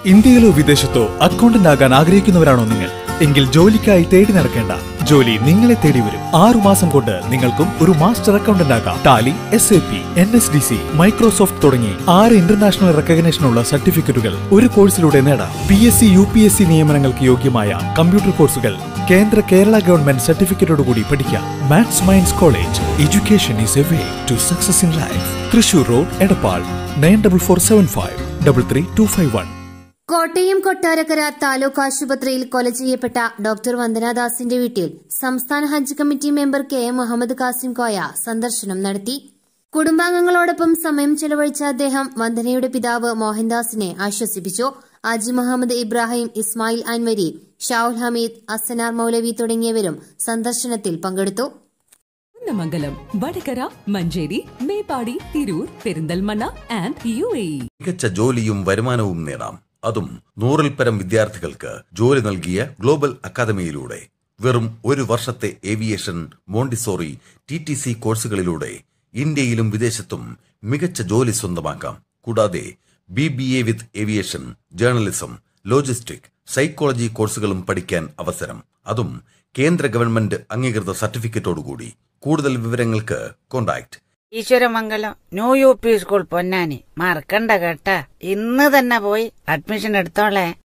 ഇന്ത്യയിലോ വിദേശത്തോ accountant ആകാൻ ആഗ്രഹിക്കുന്നവരാണോ നിങ്ങൾ എങ്കിൽ ജോലിക്കായി തേടി നടക്കേണ്ട ജോലി നിങ്ങളെ തേടി വരും ആറു മാസം കൊണ്ട് നിങ്ങൾക്കും ഒരു മാസ്റ്റർ അക്കൗണ്ടന്റ് ആകാം Tally S A P N S D C Microsoft തുടങ്ങി ആറ് ഇന്റർനാഷണൽ റെക്കഗ്നേഷനുള്ള സർട്ടിഫിക്കറ്റുകൾ ഒരു കോഴ്സിലൂടെ നേടാം P S C U P S C നിയമനങ്ങൾക്ക് യോഗ്യമായ കമ്പ്യൂട്ടർ കോഴ്സുകൾ കേന്ദ്ര കേരള ഗവൺമെന്റ് സർട്ടിഫിക്കറ്റോടുകൂടി പഠിക്കാം Maths Minds college education is a way to success in life Thrissur road Edappal nine double four seven five double three two five one Kottayam Kottarakkara taluk ആശുപത്രിയിൽ കൊല ചെയ്യപ്പെട്ട doctor വന്ദനാദാസിന്റെ വീട്ടിൽ സംസ്ഥാന Hajj committee member K M Muhammad Kasim Koya സന്ദർശനം നടത്തി കുടുംബാംഗങ്ങളോടൊപ്പം സമയം ചെലവഴിച്ച അദ്ദേഹം വന്ദനയുടെ പിതാവ് മോഹൻദാസിനെ ആശ്വസിപ്പിച്ചു ആജി മുഹമ്മദ് ഇബ്രാഹിം ഇസ്മായിൽ അൻവരി ഷാവുൽ ഹമീദ് അസനാർ മൗലവി തുടങ്ങിയവരും സന്ദർശനത്തിൽ പങ്കെടുത്തു Mangalam Vadakara Manjeri Meppadi Tirur Perinthalmanna and U A മികച്ച ജോലിയും വരുമാനവും നേടാം അതും നൂറിൽ പരം വിദ്യാർത്ഥികൾക്ക് ജോലി നൽകിയ ഗ്ലോബൽ അക്കാദമിയിലൂടെ വെറും ഒരു വർഷത്തെ aviation Montessori T T C കോഴ്സുകളിലൂടെ ഇന്ത്യയിലും വിദേശത്തും മികച്ച ജോലി സ്വന്തമാക്കാം കൂടാതെ B B A with aviation journalism logistic psychology കോഴ്സുകളും പഠിക്കാൻ അവസരം അതും കേന്ദ്ര ഗവൺമെന്റ് അംഗീകൃത സർട്ടിഫിക്കറ്റോടുകൂടി കൂടുതൽ വിവരങ്ങൾക്ക് contact Eswaramangalam new U P school Ponnani മറക്കണ്ട കേട്ടാ ഇന്ന് തന്നെ പോയി അഡ്മിഷൻ എടുത്തോളേ